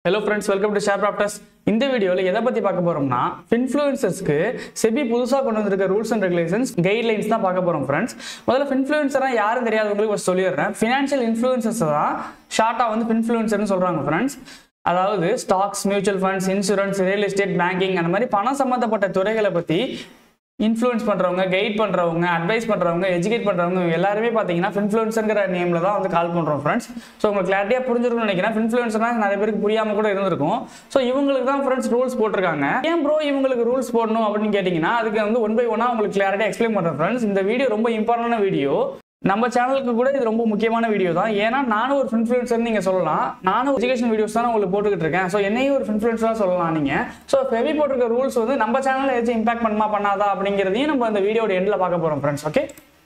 hello friends welcome to share ப்ராப்டஸ் இந்த வீடியோவில் எதை பற்றி பார்க்க போகிறோம்னா இன்ஃப்ளூயன்சர்ஸ்க்கு செபி புதுசாக கொண்டு வந்திருக்க ரூல்ஸ் அண்ட் ரெகுலேஷன்ஸ் கைட்லைன்ஸ் தான் பார்க்க போகிறோம் ஃப்ரெண்ட்ஸ் முதல்ல இன்ஃப்ளூயன்சராக யாரும் தெரியாதவங்களுக்கு first சொல்லிடுறேன் ஃபினான்ஷியல் இன்ஃப்ளூயன்சர்ஸ் தான் ஷார்ட்டாக வந்து இன்ஃப்ளூயன்சர்னு சொல்கிறாங்க ஃப்ரெண்ட்ஸ் அதாவது stocks mutual funds insurance real estate banking அந்த மாதிரி பணம் சம்மந்தப்பட்ட துறைகளை பற்றி இன்ஃப்ளூயன்ஸ் பண்ணுறவங்க கைட் பண்ணுறவங்க அட்வைஸ் பண்ணுறவங்க எஜுகேட் பண்ணுறவங்க எல்லாருமே பார்த்தீங்கன்னா இன்ஃப்ளூயன்ஸுங்கிற நேமில் தான் வந்து கால் பண்ணுறோம் ஃப்ரெண்ட்ஸ் ஸோ உங்களுக்கு கிளாரிட்டியாக புரிஞ்சிருக்கும்னு நினைக்கிறேன் இன்ஃப்ளூயன்ஸ்னால் நிறைய பேருக்கு புரியாமல் கூட இருந்திருக்கும் ஸோ இவங்களுக்கு தான் ஃப்ரெண்ட்ஸ் ரூல்ஸ் போட்டிருக்காங்க ஏன் ப்ரோ இவங்களுக்கு ரூல்ஸ் போடணும் அப்படின்னு கேட்டிங்கன்னா அதுக்கு வந்து ஒன் பை ஒன்னாக உங்களுக்கு கிளாரிட்டியாக எக்ஸ்பிளைன் பண்ணுறேன் ஃப்ரெண்ட்ஸ் இந்த வீடியோ ரொம்ப இம்பார்ட்டன்டான வீடியோ நம்ம சேனலுக்கு கூட இது ரொம்ப முக்கியமான வீடியோ தான் ஏன்னா நானும் ஒரு இன்ஃப்ளூயன்சர் நீங்க சொல்லலாம் நானும் எஜுகேஷன் வீடியோஸ் தான் உங்களுக்கு போட்டுக்கிட்டு இருக்கேன் ஸோ என்னையும் ஒரு இன்ஃப்ளூயன்சராக சொல்லலாம் நீங்க ஸோ ஃபெவி போட்டிருக்க ரூல்ஸ் வந்து நம்ம சேனல்ல ஏதாச்சும் இம்பாக்ட் பண்ணுமா பண்ணாதா அப்படிங்கிறதையும் நம்ம அந்த வீடியோட எண்டில் பார்க்க போறோம் ஃப்ரெண்ட்ஸ் ஓகே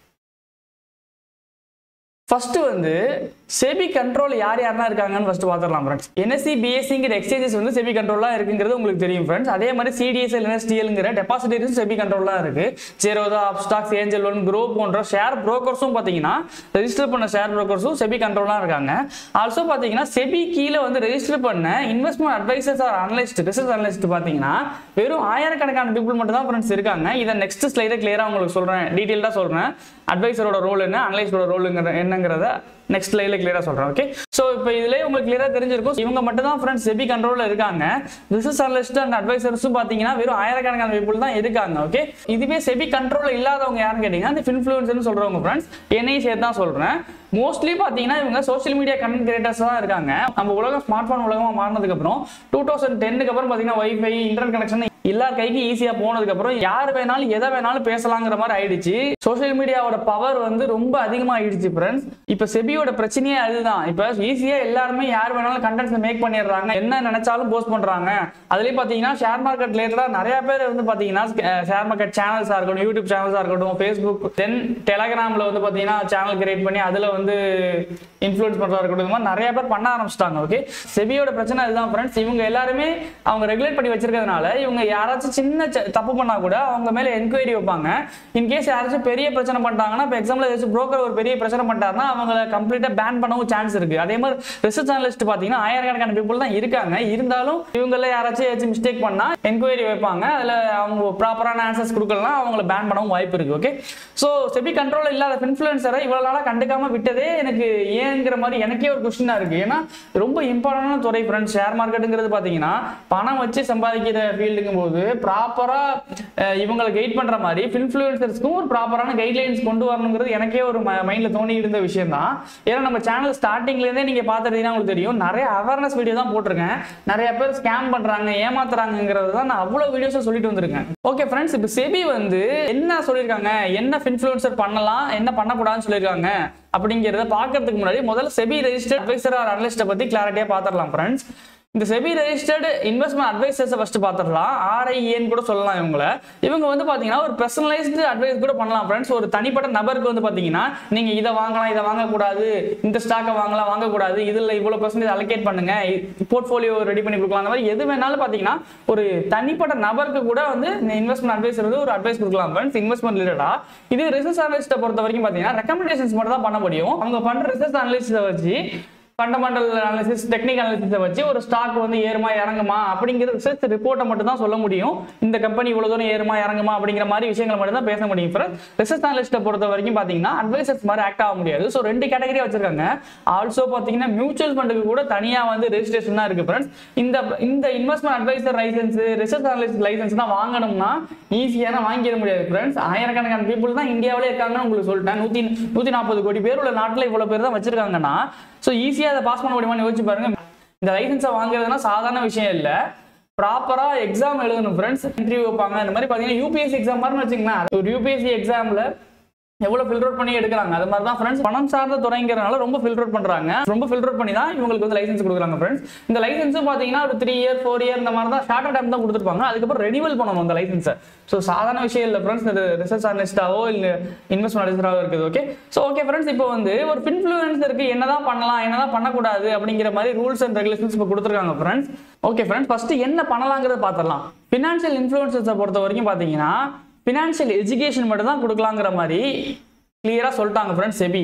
ஃபர்ஸ்ட் வந்து செபி கண்ட்ரோல் யார் யாரெல்லாம் இருக்காங்கன்னு ஃபர்ஸ்ட் பார்த்துடலாம் ஃப்ரெண்ட்ஸ் என்எஸ்சி பிஎஸ்சிங்கிற எக்ஸ்சேஞ்சஸ் வந்து செபி கண்ட்ரோலாக இருக்குங்கிறது உங்களுக்கு தெரியும் ஃப்ரெண்ட்ஸ் அதே மாதிரி சிடிஎஸ்எல் என்எஸ்டிஎல்ங்கிற டெபாசிட்டரிஸும் செபி கண்ட்ரோலாக இருக்கு Zerodha Upstox Angel One Groww போன்ற ஷேர் புரோக்கர்ஸும் பார்த்தீங்கன்னா ரெஜிஸ்டர் பண்ண ஷேர் புரோக்கர்ஸும் செபி கண்ட்ரோலாக இருக்காங்க ஆல்சோ பார்த்தீங்கன்னா செபி கீழே வந்து ரெஜிஸ்டர் பண்ண investment advisers or analyst research analyst பார்த்தீங்கன்னா வெறும் ஆயிரக்கணக்கான பீப்புள் மட்டும் தான் ஃப்ரெண்ட்ஸ் இருக்காங்க இதை நெக்ஸ்ட் ஸ்லைடை கிளியராக உங்களுக்கு சொல்கிறேன் டீட்டெயில்டாக சொல்கிறேன் அட்வைசரோட ரோல் என்ன அனலைஸ்டோட ரோலுங்கிற என்னங்கிறத நெக்ஸ்ட் லைவ்ல கிளியரா சொல்றேன் ஓகே சோ இப்போ இதுலயே உங்களுக்கு கிளியரா தெரிஞ்சிருக்கும் இவங்க மட்டும் தான் ஃப்ரெண்ட்ஸ் செபி கண்ட்ரோல்ல இருக்காங்க ரிசர்ச் அனலிஸ்ட் அண்ட் அட்வைசர்ஸும் பாத்தீங்கன்னா வெறும் ஆயிரக்கணக்கான பீப்புள் தான் இருக்காங்க ஓகே இதுவே செபி கண்ட்ரோல்ல இல்லாதவங்க யாருன்னு கேட்டீங்கன்னா அந்த இன்ஃபுளுசர்னு சொல்றவங்க ஃப்ரெண்ட்ஸ் என்னையும் சேர்த்து தான் சொல்றேன் மோஸ்ட்லி பாத்தீங்கன்னா இவங்க சோஷியல் மீடியா கண்டென்ட் கிரியேட்டர்ஸ் தான் இருக்காங்க நம்ம உலகம் ஸ்மார்ட் போன் உலகமா மாறினதுக்கு அப்புறம் டூ தௌசண்ட் டென்னுக்கு அப்புறம் பாத்தீங்கன்னா வைஃபை இன்டர்நெட் கனெக்ஷன் எல்லார் கைக்கு ஈஸியா போனதுக்கு அப்புறம் யார் வேணாலும் எதை வேணாலும் பேசலாங்கிற மாதிரி ஆயிடுச்சு சோஷியல் மீடியாவோட பவர் வந்து ரொம்ப அதிகமாகிடுச்சு ஃப்ரெண்ட்ஸ் இப்போ செபியோட பிரச்சனையே அதுதான் இப்போ ஈஸியா எல்லாருமே யார் வேணாலும் கண்டென்ட்ஸ் மேக் பண்ணிடுறாங்க என்ன நினைச்சாலும் போஸ்ட் பண்றாங்க அதுலயும் பாத்தீங்கன்னா ஷேர் மார்க்கெட் ரிலேட்டடா நிறைய பேர் வந்து பாத்தீங்கன்னா ஷேர் மார்க்கெட் சேனல்ஸா இருக்கட்டும் யூடியூப் சேனல்ஸா இருக்கட்டும் ஃபேஸ்புக் தென் டெலகிராம்ல வந்து பாத்தீங்கன்னா சேனல் கிரியேட் பண்ணி அதுல வந்து இன்ஃப்ளூயன்ஸ் பண்றதா இருக்கட்டும் இந்த மாதிரி நிறைய பேர் பண்ண ஆரம்பிச்சிட்டாங்க ஓகே செபியோட பிரச்சனை அதுதான் ஃப்ரெண்ட்ஸ் இவங்க எல்லாருமே அவங்க ரெகுலேட் பண்ணி வச்சிருக்கிறதுனால இவங்க யாராச்சும் சின்ன ச- தப்பு பண்ணா கூட அவங்க மேல என்கொயரி வைப்பாங்க இன்கேஸ் யாராச்சும் பெரிய பிரச்சனை பண்ணிட்டாங்கன்னா இப்போ எக்ஸாம்பிள் ஏதாச்சும் broker ஒரு பெரிய பிரச்சனை பண்ணிட்டாருன்னா அவங்கள கம்ப்ளீட்டா பேன் பண்ணவும் சான்ஸ் இருக்கு அதே மாதிரி ரிசர்ச் அனலிஸ்ட் பாத்தீங்கன்னா ஆயிரக்கணக்கான பீப்புள் தான் இருக்காங்க இருந்தாலும் இவங்கள யாராச்சும் ஏதாச்சும் மிஸ்டேக் பண்ணா என்கொயரி வைப்பாங்க அதுல அவங்க ப்ராப்பரான ஆன்சர்ஸ் கொடுக்கலாம் அவங்கள பேன் பண்ணவும் வாய்ப்பு இருக்கு ஓகே ஸோ செபி கண்ட்ரோல் இல்லாத இன்ஃபுளுசரை இவ்வளவு நாளா கண்டுக்காம விட்டதே எனக்கு ஏங்கிற மாதிரி எனக்கே ஒரு கொஸ்டினா இருக்கு ஏன்னா ரொம்ப இம்பார்ட்டன்டான துறை ஃப்ரெண்ட்ஸ் ஷேர் மார்க்கெட்டுங்கிறது பாத்தீங்கன்னா பணம் வச்சு சம்பாதிக்கிற ஃபீல்டுங்கும் போது ப்ராப்பரா இவங்களை கைட் பண்ற மாதிரி இன்ஃபுளுசர்ஸ்க்கும் ஒரு ப்ராப்பரான கைட்லைன்ஸ் கொண்டு வரணுங்கிறது எனக்கே ஒரு மைண்ட்ல தோணி இருந்த விஷயம் தான் ஏன்னா நம்ம சேனல் ஸ்டார்டிங்ல இருந்தே நீங்க பாத்துட்டீங்கன்னா உங்களுக்கு தெரியும் நிறைய அவேர்னஸ் வீடியோ தான் போட்டிருக்கேன் நிறைய பேர் ஸ்கேம் பண்றாங்க ஏமாத்துறாங்கிறது தான் நான் அவ்வளவு வீடியோஸ் சொல்லிட்டு வந்திருக்கேன் ஓகே ஃப்ரெண்ட்ஸ் இப்போ செபி வந்து என்ன சொல்லியிருக்காங்க என்ன இன்ஃபுளுசர் பண்ணலாம் என்ன பண்ணக்கூடாதுன்னு சொல்லியிருக்காங்க அப்படிங்கிறத பார்க்கறதுக்கு முன்னாடி முதல்ல செபி ரெஜிஸ்டர்ட் அட்வைசர் ஆர் அனலிஸ்ட்டை பத்தி கிளாரிட்டியா பார்த்துடலாம் ஃப்ரெண்ட்ஸ் இந்த செபி ரெஜிஸ்டர்டு இன்வெஸ்ட்மெண்ட் அட்வைசர்ஸை ஃபர்ஸ்ட் பார்த்துடலாம் ஆர்ஐஏன்னு கூட சொல்லலாம் இவங்கள இவங்க வந்து பார்த்தீங்கன்னா ஒரு பர்சனலைஸ்டு அட்வைஸ் கூட பண்ணலாம் ஃப்ரெண்ட்ஸ் ஒரு தனிப்பட்ட நபருக்கு வந்து பார்த்தீங்கன்னா நீங்கள் இதை வாங்கலாம் இதை வாங்கக்கூடாது இந்த ஸ்டாக்கை வாங்கலாம் வாங்கக்கூடாது இதில் இவ்வளோ பர்சன்டேஜ் அலோகேட் பண்ணுங்க போர்ட்ஃபோலியோ ரெடி பண்ணி கொடுக்கலாம் அந்த மாதிரி எது வேணாலும் பார்த்தீங்கன்னா ஒரு தனிப்பட்ட நபருக்கு கூட வந்து இந்த இன்வெஸ்ட்மெண்ட் அட்வைசர் வந்து ஒரு அட்வைஸ் கொடுக்கலாம் ஃப்ரெண்ட்ஸ் இன்வெஸ்ட்மெண்ட் ரிலேட்டடா இது ரிசர்ச் அனலிஸ்ட்டை பொறுத்த வரைக்கும் பார்த்தீங்கன்னா ரெக்கமெண்டேஷன்ஸ் மட்டும் தான் பண்ண முடியும் அவங்க பண்ணுற ரிசர்ச் அனலிஸ்ட்டை வச்சு ஃபண்டமெண்டல் அனாலிசிஸ் டெக்னிக்கல் அனாலிசிஸை வச்சு ஒரு ஸ்டாக் வந்து ஏறுமா இறங்குமா அப்படிங்கிற ரிசர்ச் ரிப்போர்ட்டை மட்டும் தான் சொல்ல முடியும் இந்த கம்பெனி இவ்வளவு தூரம் ஏறுமா இறங்குமா அப்படிங்கிற மாதிரி விஷயங்களை மட்டும் தான் பேச முடியும் ஃப்ரெண்ட் ரிசர்ச் அனலிஸ்ட்டை பொறுத்த வரைக்கும் பார்த்தீங்கன்னா அட்வைசர்ஸ் மாதிரி ஆக்ட் ஆக முடியாது ஸோ ரெண்டு கேட்டகரியா வச்சிருக்காங்க ஆல்சோ பார்த்தீங்கன்னா மியூச்சுவல் ஃபண்டுக்கு கூட தனியாக வந்து ரெஜிஸ்ட்ரேஷன் தான் இருக்கு ஃப்ரெண்ட்ஸ் இந்த இந்த investment adviser licence research analyst licence தான் வாங்கணும்னா ஈஸியான வாங்கிட முடியாது ஃப்ரெண்ட்ஸ் ஆயிரக்கணக்கான பீப்புள் தான் இந்தியாவிலே இருக்காங்கன்னு உங்களுக்கு சொல்லிட்டேன் நூற்றி நூற்றி நாற்பது கோடி பேர் உள்ள நாட்டில் இவ்வளோ பேர் தான் வச்சிருக்காங்கன்னா ஸோ ஈஸியாக அதை பாஸ் பண்ண முடியுமான்னு யோசிச்சு பாருங்க இந்த லைசன்ஸை வாங்குறதுனா சாதாரண விஷயம் இல்லை ப்ராப்பரா எக்ஸாம் எழுதணும் ஃப்ரெண்ட்ஸ் இன்டர்வியூ வைப்பாங்க இந்த மாதிரி பார்த்தீங்கன்னா யூபிஎஸ்சி எக்ஸாம் மாதிரி வச்சுங்களேன் ஒரு யூபிஎஸ்சி எக்ஸாம்ல எவ்வளவு ஃபில்டர் பண்ணி எடுக்கிறாங்க அது மாதிரி தான் ஃப்ரெண்ட்ஸ் பணம் சார்ந்த துறைங்கிறனால ரொம்ப ஃபில்டர் பண்றாங்க ரொம்ப ஃபில்டர் பண்ணி தான் இவங்களுக்கு வந்து லைசன்ஸ் கொடுக்குறாங்க ஃப்ரெண்ட்ஸ் இந்த லைசன்ஸும் பார்த்தீங்கன்னா ஒரு த்ரீ இயர் ஃபோர் இயர் இந்த மாதிரி தான் ஷார்ட் டைம் தான் கொடுத்துருப்பாங்க அதுக்கப்புறம் ரெனிவல் பண்ணணும் அந்த லைசன்ஸை ஸோ சாதாரண விஷயம் இல்லை ஃப்ரெண்ட்ஸ் இந்த ரிசர்ச் அனலிஸ்டாவோ இல்லை இன்வெஸ்ட்மெண்ட் அனலிஸ்டாவோ இருக்குது ஓகே ஸோ ஓகே ஃப்ரெண்ட்ஸ் இப்போ வந்து ஒரு இன்ஃப்ளூயன்ஸருக்கு என்னதான் பண்ணலாம் என்னதான் பண்ணக்கூடாது அப்படிங்கிற மாதிரி ரூல்ஸ் அண்ட் ரெகுலேஷன்ஸ் இப்போ கொடுத்துருக்காங்க ஃப்ரெண்ட்ஸ் ஓகே ஃப்ரெண்ட்ஸ் ஃபர்ஸ்ட் என்ன பண்ணலாங்கிறத பார்த்துடலாம் ஃபினான்ஷியல் இன்ஃப்ளூயன்சஸை பொறுத்த வரைக்கும் பார்த்தீங்கன்னா ஃபினான்ஷியல் எஜுகேஷன் மட்டும் தான் கொடுக்கலாங்கிற மாதிரி கிளியராக சொல்லிட்டாங்க ஃப்ரெண்ட்ஸ் செபி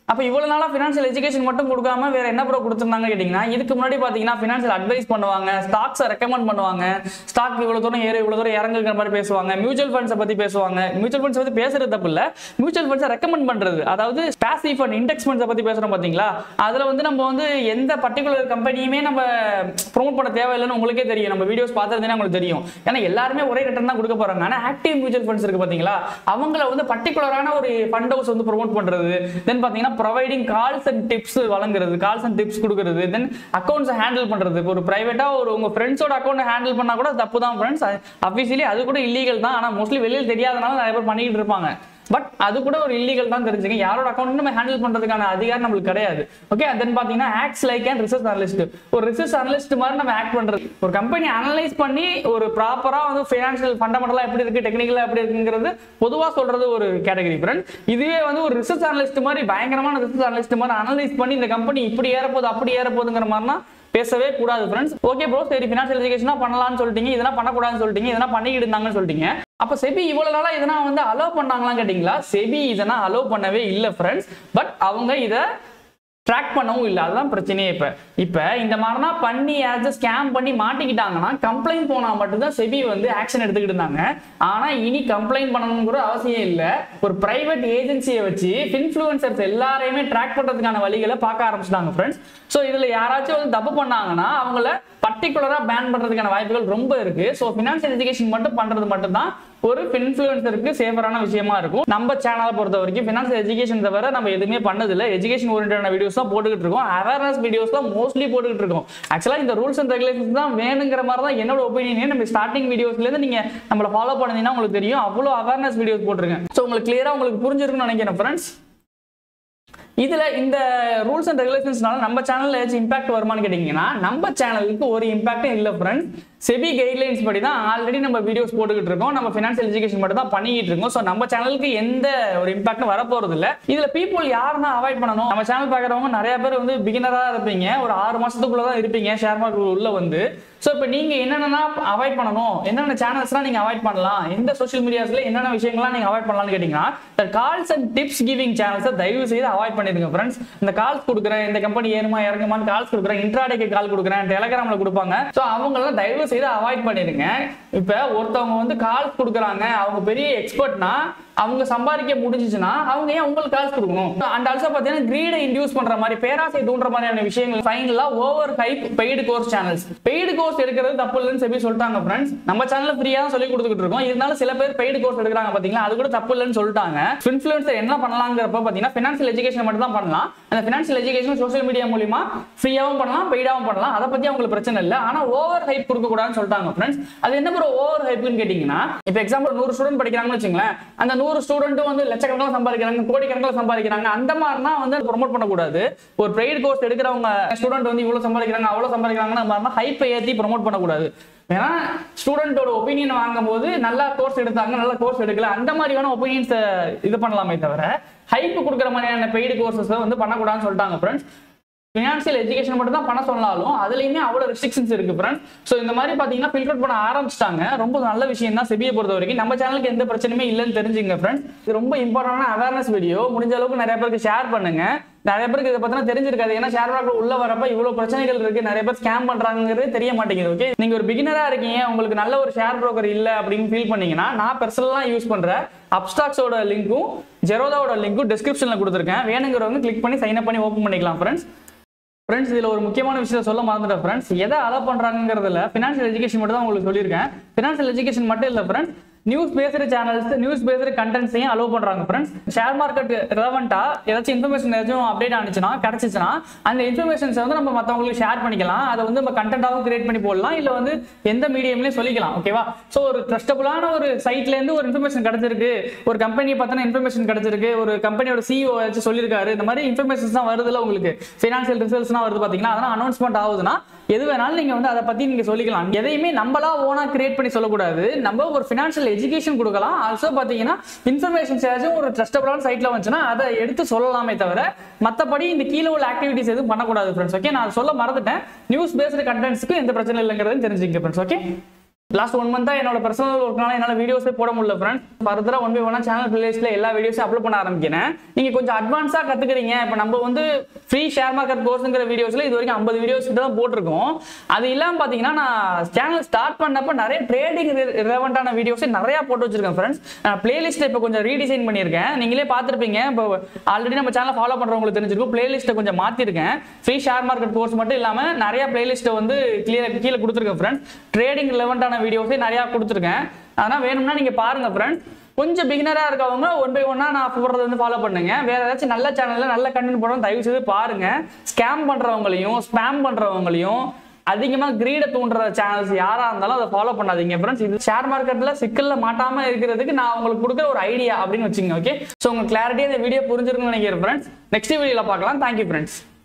அப்போ இவ்வளவு நாளா ஃபினான்ஷியல் எஜுகேஷன் மட்டும் கொடுக்காம வேற என்ன ப்ரோ கொடுத்துருந்தாங்க கேட்டிங்கன்னா இதுக்கு முன்னாடி பார்த்தீங்கன்னா ஃபினான்ஷியல் அட்வைஸ் பண்ணுவாங்க ஸ்டாக்ஸை ரெக்கமெண்ட் பண்ணுவாங்க ஸ்டாக் இவ்வளவு தூரம் ஏறு இவ்வளவு தூரம் இறங்குங்கிற மாதிரி பேசுவாங்க மியூச்சுவல் ஃபண்ட்ஸை பத்தி பேசுவாங்க மியூச்சுவல் ஃபண்ட்ஸ் பத்தி பேசுறது தப்பு இல்ல மியூச்சுவல் ஃபண்ட்ஸை ரெக்கமெண்ட் பண்றது அதாவது பாசிவ் ஃபண்ட் இண்டெக்ஸ் ஃபண்ட்ஸை பத்தி பேசுறோம் பாத்தீங்களா அதுல வந்து நம்ம வந்து எந்த பர்டிகுலர் கம்பெனியுமே நம்ம ப்ரோமோட் பண்ண தேவையில்லைன்னு உங்களுக்கே தெரியும் நம்ம வீடியோஸ் பார்த்துருந்தீங்கன்னா உங்களுக்கு தெரியும் ஏன்னா எல்லாருமே ஒரே ரிட்டர்ன் தான் கொடுக்க போறாங்க ஆனா ஆக்டிவ் மியூச்சுவல் ஃபண்ட்ஸ் இருக்கு பாத்தீங்களா அவங்கள வந்து பர்டிகுலரான ஒரு ஃபண்ட் ஹவுஸ் வந்து ப்ரோமோட் பண்றது தென் பாத்தீங்கன்னா ப்ரொவைடிங் கால்ஸ் அண்ட் டிப்ஸ் வழங்குறது கால்ஸ் அண்ட் டிப்ஸ் கொடுக்கறது தென் அக்கௌண்ட்ஸ் ஹேண்டில் பண்றது இப்போ ஒரு பிரைவேட்டா ஒரு உங்க ஃப்ரெண்ட்ஸோட அக்கௌண்ட் ஹேண்டில் பண்ணா கூட அது தப்பு தான் ஃப்ரெண்ட்ஸ் அஃபிஷியலி அது கூட இல்லீகல் தான் ஆனா மோஸ்ட்லி வெளியில் தெரியாதனால நிறைய பேர் பண்ணிக்கிட்டு இருப்பாங்க பட் அது கூட ஒரு இல்லீகல் தான் தெரிஞ்சுங்க யாரோட அக்கௌண்ட் நம்ம ஹேண்டில் பண்றதுக்கான அதிகாரம் நம்மளுக்கு கிடையாது ஓகே தென் பாத்தீங்கன்னா acts like and research analyst ஒரு ரிசர்ச் அனலிஸ்ட் மாதிரி நம்ம ஆக்ட் பண்றது ஒரு கம்பெனி அனலைஸ் பண்ணி ஒரு ப்ராப்பரா வந்து ஃபினான்ஷியல் ஃபண்டமெண்டலா எப்படி இருக்கு டெக்னிக்கலா எப்படி இருக்குங்கிறது பொதுவா சொல்றது ஒரு கேட்டகரி ஃப்ரெண்ட் இதுவே வந்து ஒரு ரிசர்ச் அனலிஸ்ட் மாதிரி பயங்கரமான ரிசர்ச் அனலிஸ்ட் மாதிரி அனலைஸ் பண்ணி இந்த கம்பெனி இப்படி ஏறப்போகுது அப்படி ஏறப்போகுதுங்கிற மாதிரினா பேசவே கூடாது ஃப்ரெண்ட்ஸ் ஓகே ப்ரோ சரி ஃபினான்ஷியல் எஜுகேஷனா பண்ணலாம்னு சொல்லிட்டீங்க இதெல்லாம் பண்ணக்கூடாதுன்னு சொல்லிட்டீங்க இதெல்லாம் பண்ணிக்கிட்டு இருந்தாங்கன்னு சொல்லிட்டீங்க அப்ப செபி இவ்வளவு நாளா இதெல்லாம் வந்து அலோவ் பண்ணாங்களான்னு கேட்டீங்களா செபி இதெல்லாம் அலோவ் பண்ணவே இல்லை ஃப்ரெண்ட்ஸ் பட் அவங்க இதை ட்ராக் பண்ணவும் இல்லை அதுதான் பிரச்சனையே இப்போ இப்போ இந்த மாதிரிலாம் பண்ணி ஏதாச்சும் ஸ்கேம் பண்ணி மாட்டிக்கிட்டாங்கன்னா கம்ப்ளைண்ட் போனால் மட்டும்தான் செபி வந்து ஆக்ஷன் எடுத்துக்கிட்டு இருந்தாங்க ஆனால் இனி கம்ப்ளைண்ட் பண்ணணுங்கிற அவசியம் இல்லை ஒரு பிரைவேட் ஏஜென்சியை வச்சு இன்ஃப்ளூயன்சர்ஸ் எல்லாரையுமே ட்ராக் பண்ணுறதுக்கான வழிகளை பார்க்க ஆரம்பிச்சிட்டாங்க ஃப்ரெண்ட்ஸ் ஸோ இதில் யாராச்சும் வந்து தப்பு பண்ணாங்கன்னா அவங்கள பர்டிகுலராக பேன் பண்ணுறதுக்கான வாய்ப்புகள் ரொம்ப இருக்கு ஸோ ஃபினான்ஷியல் எஜுகேஷன் மட்டும் பண்ணுறது மட்டும்தான் ஒரு இன்ஃப்ளூயன்சருக்கு சேஃபரான விஷயமா இருக்கும் நம்ம சேனலை பொறுத்த வரைக்கும் ஃபினான்ஷியல் எஜுகேஷன் தவிர நம்ம எதுவுமே பண்ணதில்லை எஜுகேஷன் ஓரியன்டான வீடியோஸ் தான் போட்டுக்கிட்டு இருக்கோம் அவேர்னஸ் வீடியோஸ் தான் மோஸ்ட்லி போட்டுக்கிட்டு இருக்கோம் ஆக்சுவலாக இந்த ரூல்ஸ் அண்ட் ரெகுலேஷன்ஸ் தான் வேணுங்கிற மாதிரி தான் என்னோட ஒப்பீனியனே நம்ம ஸ்டார்டிங் வீடியோஸ்லேருந்து நீங்கள் நம்மளை ஃபாலோ பண்ணீங்கன்னா உங்களுக்கு தெரியும் அவ்வளோ அவேர்னஸ் வீடியோஸ் போட்டிருக்கேன் ஸோ உங்களுக்கு கிளியராக உங்களுக்கு புரிஞ்சிருக்குன்னு நினைக்கிறேன் ஃப்ரெண்ட்ஸ் இதுல இந்த ரூல்ஸ் அண்ட் ரெகுலேஷன்ஸ்னால நம்ம சேனல்ல ஏதாச்சும் இம்பாக்ட் வருமான்னு கேட்டீங்கன்னா நம்ம சேனலுக்கு ஒரு இம்பாக்டும் இல்லை ஃப்ரெண்ட்ஸ் செபி கைட்லைன்ஸ் படி தான் ஆல்ரெடி நம்ம வீடியோஸ் போட்டுக்கிட்டு இருக்கோம் நம்ம ஃபினான்ஷியல் எஜுகேஷன் மட்டும் தான் பண்ணிக்கிட்டு இருக்கோம் ஸோ நம்ம சேனலுக்கு எந்த ஒரு இம்பாக்டும் வரப்போறது இல்லை இதுல பீப்புள் யாருன்னா அவாய்ட் பண்ணணும் நம்ம சேனல் பார்க்குறவங்க நிறைய பேர் வந்து பிகினரா இருப்பீங்க ஒரு ஆறு மாசத்துக்குள்ள தான் இருப்பீங்க ஷேர் மார்க்கெட் உள்ள வந்து ஸோ இப்போ நீங்க என்னென்ன அவாய்ட் பண்ணணும் என்னென்ன சேனல்ஸ்லாம் நீங்க அவாய்ட் பண்ணலாம் எந்த சோஷியல் மீடியாஸ்ல என்னென்ன விஷயங்கள்லாம் நீங்க அவாய்ட் பண்ணலாம்னு கேட்டீங்கன்னா இந்த கால்ஸ் அண்ட் டிப்ஸ் கிவிங் சேனல்ஸை தயவு செய்து அவாய்ட் பண்ணிடுங்க ஃப்ரெண்ட்ஸ் இந்த கால்ஸ் கொடுக்குறேன் இந்த கம்பெனி ஏறுமா இறங்குமான்னு கால்ஸ் கொடுக்குறேன் இன்ட்ராடேக்கு கால் கொடுக்குறேன் டெலகிராம்ல கொடுப்பாங்க ஸோ அவங்களாம் தயவு செய்து அவாய்ட் பண்ணிடுங்க இப்போ ஒருத்தவங்க வந்து கால்ஸ் கொடுக்குறாங்க அவங்க பெரிய எக்ஸ்பர்ட்னா அவங்க சம்பாதிக்க முடிஞ்சிச்சுன்னா அவங்க ஏன் உங்களுக்கு காசு கொடுக்கணும் அண்ட் ஆல்சோ பார்த்தீங்கன்னா கிரீடை இன்டியூஸ் பண்ற மாதிரி பேராசை தூண்டுற மாதிரியான விஷயங்கள் ஃபைனலாக over hype paid course channels paid course எடுக்கிறது தப்பு இல்லைன்னு சொல்லி சொல்லிட்டாங்க ஃப்ரெண்ட்ஸ் நம்ம சேனல்ல ஃப்ரீயாக தான் சொல்லி கொடுத்துட்டு இருக்கோம் இருந்தாலும் சில பேர் பெய்டு கோர்ஸ் எடுக்கிறாங்க பார்த்தீங்களா அது கூட தப்பு இல்லைன்னு சொல்லிட்டாங்க இன்ஃபுளுசர் என்ன பண்ணலாங்கிறப்ப பார்த்தீங்கன்னா ஃபினான்ஷியல் எஜுகேஷன் மட்டும் தான் பண்ணலாம் அந்த ஃபினான்ஷியல் எஜுகேஷன் சோஷியல் மீடியா மூலியமா ஃப்ரீயாகவும் பண்ணலாம் பெய்டாகவும் பண்ணலாம் அதை பற்றி அவங்களுக்கு பிரச்சனை இல்லை ஆனால் ஓவர் ஹைப் கொடுக்கக்கூடாதுன்னு சொல்லிட்டாங்க ஃப்ரெண்ட்ஸ் அது என்ன ஒரு ஓவர் ஹைப்னு கேட்டிங்கன்னா இப்போ எக்ஸாம்பிள் நூறு ஸ்டூடெண்ட் படிக்கிறாங்கன்னு வச்சுங்களேன் அந்த நூறு ஸ்டூடெண்ட்டும் வந்து லட்சக்கணக்கில் சம்பாதிக்கிறாங்க கோடிக்கணக்கில் சம்பாதிக்கிறாங்க அந்த மாதிரினா வந்து ப்ரொமோட் பண்ணக்கூடாது ஒரு பெய்டு கோர்ஸ் எடுக்கிறவங்க ஸ்டூடெண்ட் வந்து இவ்வளோ சம்பாதிக்கிறாங்க அவ்வளோ சம்பாதிக்கிறாங்கன்னு மாதிரினா ஹைப்பை ஏற்றி ப்ரொமோட் பண்ணக்கூடாது ஏன்னா ஸ்டூடெண்டோட ஒப்பீனியன் வாங்கும்போது நல்லா கோர்ஸ் எடுத்தாங்க நல்ல கோர்ஸ் எடுக்கல அந்த மாதிரியான ஒப்பீனியன்ஸ் இது பண்ணலாமே தவிர ஹைப் கொடுக்குற மாதிரியான பெய்டு கோர்சஸ் வந்து பண்ணக்கூடாதுன்னு சொல்லிட்டாங்க ஃப்ரெண்ட்ஸ் ஃபினான்ஷியல் எஜுகேஷன் மட்டும் தான் பண்ண சொன்னாலும் அதுலயுமே அவ்வளவு ரெஸ்ட்ரிக்ஷன்ஸ் இருக்கு ஃப்ரெண்ட்ஸ் ஸோ இந்த மாதிரி பாத்தீங்கன்னா ஃபில்டர் பண்ண ஆரம்பிச்சிட்டாங்க ரொம்ப நல்ல விஷயம் தான் செபியை பொறுத்த வரைக்கும் நம்ம சேனலுக்கு எந்த பிரச்சனையுமே இல்லைன்னு தெரிஞ்சுங்க ஃப்ரெண்ட்ஸ் இது ரொம்ப இம்பார்ட்டன்டான அவேர்னஸ் வீடியோ முடிஞ்ச அளவுக்கு நிறைய பேருக்கு ஷேர் பண்ணுங்க நிறைய பேருக்கு இதை பத்தின தெரிஞ்சிருக்காது ஏன்னா ஷேர் மார்க்கெட் உள்ள வரப்ப இவ்வளவு பிரச்சனைகள் இருக்கு நிறைய பேர் ஸ்கேம் பண்றாங்கிறது தெரிய மாட்டேங்குது ஓகே நீங்க ஒரு பிகினரா இருக்கீங்க உங்களுக்கு நல்ல ஒரு ஷேர் புரோக்கர் இல்ல அப்படின்னு ஃபீல் பண்ணீங்கன்னா நான் பர்சனலா யூஸ் பண்ற அப்ஸ்டாக்ஸோட லிங்க்கும் ஜெரோதாவோட லிங்க்கும் டிஸ்கிரிப்ஷன்ல கொடுத்துருக்கேன் வேணுங்கிறவங்க கிளிக் பண்ணி சைன் அப் பண்ணி ஓப்பன் பண்ணிக்கலாம் ஃப்ரெண்ட்ஸ் ஃப்ரெண்ட்ஸ் இதில் ஒரு முக்கியமான விஷயம் சொல்ல மறந்துட்டேன் ஃப்ரெண்ட்ஸ் எதை அலோவ் பண்ணுறாங்கிறதுல ஃபினான்ஷியல் எஜுகேஷன் மட்டும் தான் உங்களுக்கு சொல்லியிருக்கேன் ஃபினான்ஷியல் எஜுகேஷன் மட்டும் இல்லை ஃப்ரெண்ட்ஸ் நியூஸ் பேசுகிற சேனல்ஸ் நியூஸ் பேசுகிற கண்டென்ட்ஸையும் அலோவ் பண்ணுறாங்க ஃப்ரெண்ட்ஸ் ஷேர் மார்க்கெட் ரெலவெண்ட்டாக ஏதாச்சும் இன்ஃபர்மேஷன் ஏதாச்சும் அப்டேட் ஆனிச்சுன்னா கிடச்சிச்சுன்னா அந்த இன்ஃபர்மேஷன்ஸை வந்து நம்ம மற்றவங்களுக்கு ஷேர் பண்ணிக்கலாம் அதை வந்து நம்ம கண்டென்ட்டாகவும் கிரியேட் பண்ணி போடலாம் இல்லை வந்து எந்த மீடியம்லேயும் சொல்லிக்கலாம் ஓகேவா ஸோ ஒரு ட்ரஸ்டபுளான ஒரு சைட்லேருந்து ஒரு இன்ஃபர்மேஷன் கிடச்சிருக்கு ஒரு கம்பெனியை பற்றின இன்ஃபர்மேஷன் கிடச்சிருக்கு ஒரு கம்பெனியோட சிஇஓ ஏதாச்சும் சொல்லியிருக்காரு இந்த மாதிரி இன்ஃபர்மேஷன்ஸ் தான் வருதுல்ல உங்களுக்கு ஃபினான்ஷியல் ரிசல்ட்ஸ்லாம் வருது பார்த்தீங்கன்னா அதெல்லாம் அனௌன்ஸ்மெண்ட் ஆகுதுன்னா எது வேணாலும் நீங்கள் வந்து அதை பற்றி நீங்கள் சொல்லிக்கலாம் எதையுமே நம்மளா ஓனாக கிரியேட் பண்ணி சொல்லக்கூடாது நம்ம ஒரு ஃபினான்ஷியல் எஜுகேஷன் கொடுக்கலாம் ஆல்சோ பார்த்தீங்கன்னா இன்ஃபர்மேஷன்ஸ் ஏதாச்சும் ஒரு ட்ரஸ்டபுளான சைட்டில் வந்துச்சுன்னா அதை எடுத்து சொல்லலாமே தவிர மற்றபடி இந்த கீழே உள்ள ஆக்டிவிட்டிஸ் எதுவும் பண்ணக்கூடாது ஃப்ரெண்ட்ஸ் ஓகே நான் சொல்ல மறந்துட்டேன் நியூஸ் பேஸ்டு கண்டென்ட்ஸ்க்கு எந்த பிரச்சனை இல்லைங்கிறது தெரிஞ்சுங்க friends okay last one month என்னோட பர்சனல் ஒர்க்னால என்னால் வீடியோஸே போட முடியல ஃப்ரெண்ட்ஸ் ஃபர்தராக ஒன் பை ஒன்னா சேனல் பிளேலிஸ்ட்ல எல்லா வீடியோஸும் அப்லோட் பண்ண ஆரம்பிக்கிறேன் நீங்கள் கொஞ்சம் அட்வான்ஸாக கற்றுக்குறீங்க இப்போ நம்ம வந்து ஃப்ரீ ஷேர் மார்க்கெட் கோர்ஸுங்கிற வீடியோஸில் இது வரைக்கும் ஐம்பது வீடியோஸ் கிட்ட தான் போட்டிருக்கோம் அது இல்லாமல் பார்த்தீங்கன்னா நான் சேனல் ஸ்டார்ட் பண்ணப்போ நிறைய ட்ரேடிங் ரிலவெண்ட்டான வீடியோஸே நிறையா போட்டு வச்சிருக்கேன் ஃப்ரெண்ட்ஸ் நான் பிளேலிஸ்ட்டை இப்போ கொஞ்சம் ரீடிசைன் பண்ணியிருக்கேன் நீங்களே பார்த்துருப்பீங்க இப்போ ஆல்ரெடி நம்ம சேனல் ஃபாலோ பண்ணுறவங்களுக்கு தெரிஞ்சிருக்கும் பிளேலிஸ்ட்டை கொஞ்சம் மாற்றிருக்கேன் ஃப்ரீ ஷேர் மார்க்கெட் கோர்ஸ் மட்டும் இல்லாமல் நிறைய பிளேலிஸ்ட்டை வந்து கிளியர் கீழே கொடுத்துருக்கேன் ஃப்ரெண்ட்ஸ் ட்ரேடிங் ரிலவெண்ட்டான வீடியோஸே நிறையா கொடுத்துருக்கேன் அதனால் வேணும்னா நீங்கள் பாருங்கள் ஃப்ரெண்ட்ஸ் கொஞ்சம் பிகினராக இருக்கவங்க ஒன் பை ஒன்னா நான் போடுறது வந்து ஃபாலோ பண்ணுங்க வேற ஏதாச்சும் நல்ல சேனல்ல நல்ல கண்டென்ட் போடுறோம் தயவு செய்து பாருங்க ஸ்கேம் பண்றவங்களையும் ஸ்பேம் பண்றவங்களையும் அதிகமாக கிரீட தூண்டுற சேனல்ஸ் யாராக இருந்தாலும் அதை ஃபாலோ பண்ணாதீங்க ஃப்ரெண்ட்ஸ் இது ஷேர் மார்க்கெட்டில் சிக்கலில் மாட்டாமல் இருக்கிறதுக்கு நான் உங்களுக்கு கொடுக்குற ஒரு ஐடியா அப்படின்னு வச்சுங்க ஓகே ஸோ உங்களுக்கு கிளாரிட்டியாக இந்த வீடியோ புரிஞ்சிருக்குன்னு நினைக்கிறேன் ஃப்ரெண்ட்ஸ் நெக்ஸ்ட் வீடியோவில் பார்க்கலாம் தேங்க்யூ ஃப்ரெண்ட்ஸ்